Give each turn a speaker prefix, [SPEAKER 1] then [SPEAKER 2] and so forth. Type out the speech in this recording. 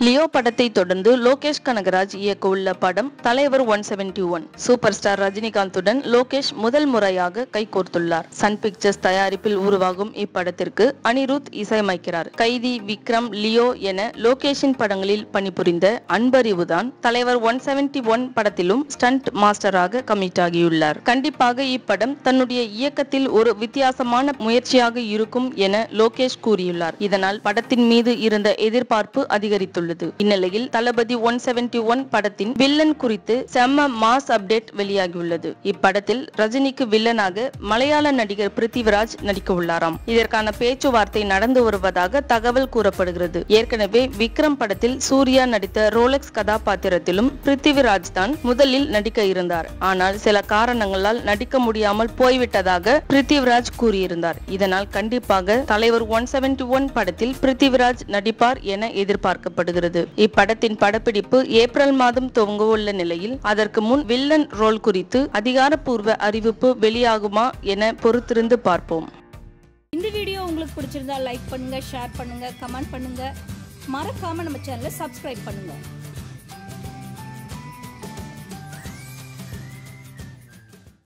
[SPEAKER 1] Leo படத்தை தொடர்ந்து லோகேஷ் கனகராஜ் இயக்க உள்ள படம் Thalaivar one seventy one super star ரஜினிகாந்துடன் லோகேஷ் முதல் முறையாக கைகோர்த்துள்ளார் சன் பிக்சர்ஸ் தயாரிப்பில் உருவாகும் இப்படத்திற்கு அனிருத் இசையமைக்கிறார் கைதி விக்ரம் லியோ என லோகேஷின் படங்களில் பணிபுரிந்த அன்பறிவுதான் தலைவர் ஒன் செவன்டி ஒன் படத்திலும் ஸ்டண்ட் மாஸ்டராக கமிட் ஆகியுள்ளார் கண்டிப்பாக இப்படம் தன்னுடைய இயக்கத்தில் ஒரு வித்தியாசமான முயற்சியாக இருக்கும் என லோகேஷ் கூறியுள்ளார் இதனால் படத்தின் மீது இருந்த எதிர்பார்ப்பு அதிகரித்துள்ளது இந்நிலையில் தளபதி ஒன் செவன்டி ஒன் படத்தின் வில்லன் குறித்து செம்ம மாஸ் அப்டேட் வெளியாகியுள்ளது இப்படத்தில் ரஜினிக்கு வில்லனாக மலையாள நடிகர் பிருத்திவிராஜ் நடிக்க உள்ளாராம் இதற்கான பேச்சுவார்த்தை நடந்து வருவதாக தகவல் கூறப்படுகிறது ஏற்கனவே விக்ரம் படத்தில் சூர்யா நடித்த ரோலெக்ஸ் கதாபாத்திரத்திலும் பிருத்திவிராஜ் தான் முதலில் நடிக்க இருந்தார் ஆனால் சில காரணங்களால் நடிக்க முடியாமல் போய்விட்டதாக பிருத்திவிராஜ் கூறியிருந்தார் இதனால் கண்டிப்பாக தலைவர் ஒன் செவன்டி ஒன் படத்தில் பிருத்திவிராஜ் நடிப்பார் என எதிர்பார்க்கப்படுகிறது இப்படத்தின் படப்பிடிப்பு ஏப்ரல் மாதம் துவங்க உள்ள நிலையில் அதற்கு முன் வில்லன் ரோல் குறித்து அதிகாரப்பூர்வ அறிவிப்பு வெளியாகுமா என பொறுத்திருந்து பார்ப்போம்
[SPEAKER 2] இந்த வீடியோ உங்களுக்கு பிடிச்சிருந்தா லைக் பண்ணுங்க ஷேர் பண்ணுங்க கமெண்ட் பண்ணுங்க மறக்காம நம்ம சேனலை சப்ஸ்கிரைப் பண்ணுங்க